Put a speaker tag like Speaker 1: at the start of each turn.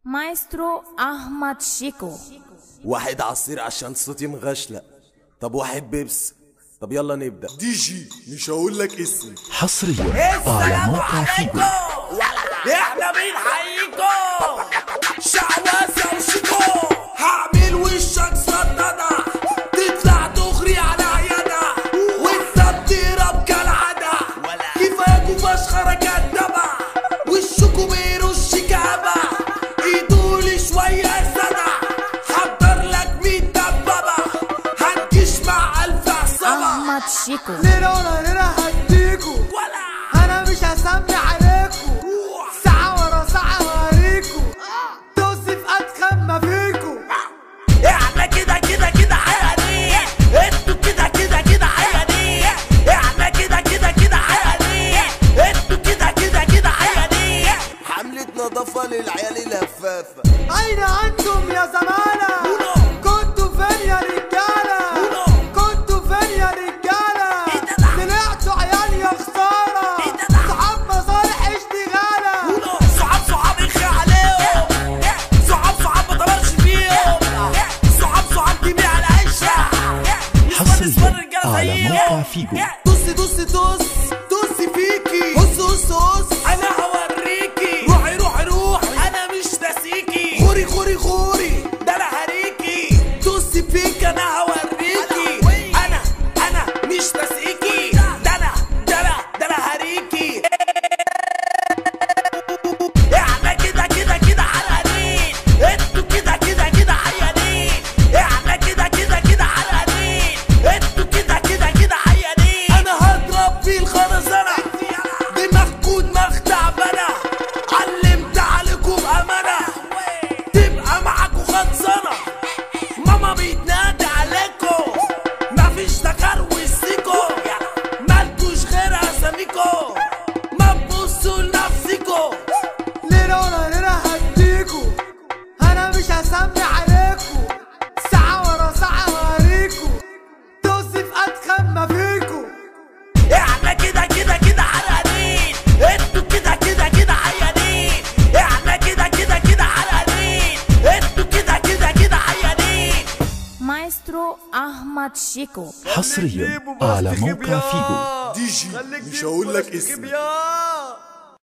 Speaker 1: مايسترو أحمد شيكو
Speaker 2: واحد عصير عشان صوتي مغشلق طب واحد بيبس طب يلا نبدأ دي جي مش هقول لك اسمي
Speaker 3: حصريا على موقع فيجو
Speaker 4: احنا بنحييكم شعوذة وشيكو هعمل وشك صددة تطلع تغري على عيادة وانت بتهرب كالعادة كفاكوا فشخرة كدبة وشكوا بيرش كعبة ايدولي شوية سدع حضر لك ميت دبابة هتجيش مع ألف عصابة
Speaker 1: أحمد شيكو
Speaker 5: ليلة ورا ليلة هديكوا
Speaker 4: ولا
Speaker 5: انا مش هسمي عليكوا ساعة ورا ساعة هوريكوا توصف اتخن ما فيكوا
Speaker 4: احنا كده كده كده عيانين انتوا كده كده كده عيانين احنا كده كده كده عيانين انتوا كده كده كده عيانين
Speaker 2: حملة نظافة للعيال الهفافة
Speaker 5: اين انتم يا زمانة
Speaker 4: بونو.
Speaker 5: كنتوا فين يا رجالة
Speaker 4: بونو.
Speaker 5: كنتوا فين يا رجالة
Speaker 4: ايه ده ده؟
Speaker 5: طلعتوا عيال يا خسارة
Speaker 4: ايه ده ده؟
Speaker 5: صحاب مصالح اشتغالة
Speaker 4: صحاب صحاب اخي عليهم صحاب صحاب ما طلعش فيهم صحاب صحاب جميع العيشة
Speaker 3: حصريا على موقع فيجو
Speaker 5: دوسي دوسي دوس دوسي فيكي هص هص هص
Speaker 4: انا هوريكي روحي روحي روحي انا مش ناسيكي
Speaker 5: خوري خوري خوري
Speaker 4: ده انا هريكي دوسي فيك انا هوريكي انا انا مش ناسيكي ده انا ده انا ده انا هريكي احنا كده كده كده عيانين انتوا كده كده كده عيانين احنا كده كده كده عيانين انتوا كده كده كده عيانين انا هضرب في الخرزانة دماغكوا دماغ تعبانة علمت عليكم امانة تبقى معاكوا خلصانة ماما بيتنادي عليكم مفيش تكر وسيكو مالكوش غير اساميكو ما تبصوا لنفسكوا
Speaker 5: ليلة ورا ليلة هديكوا انا مش هسمي عليكوا ساعة ورا ساعة هوريكوا توصف اتخن ما فيكوا
Speaker 4: احنا كده كده كده عيانين انتوا كده كده كده عيانين احنا كده كده كده عيانين انتوا كده كده كده عيانين
Speaker 1: مايسترو أحمد شيكو
Speaker 3: حصريا على موقع فيجو
Speaker 2: دي جي مش هقول لك اسمي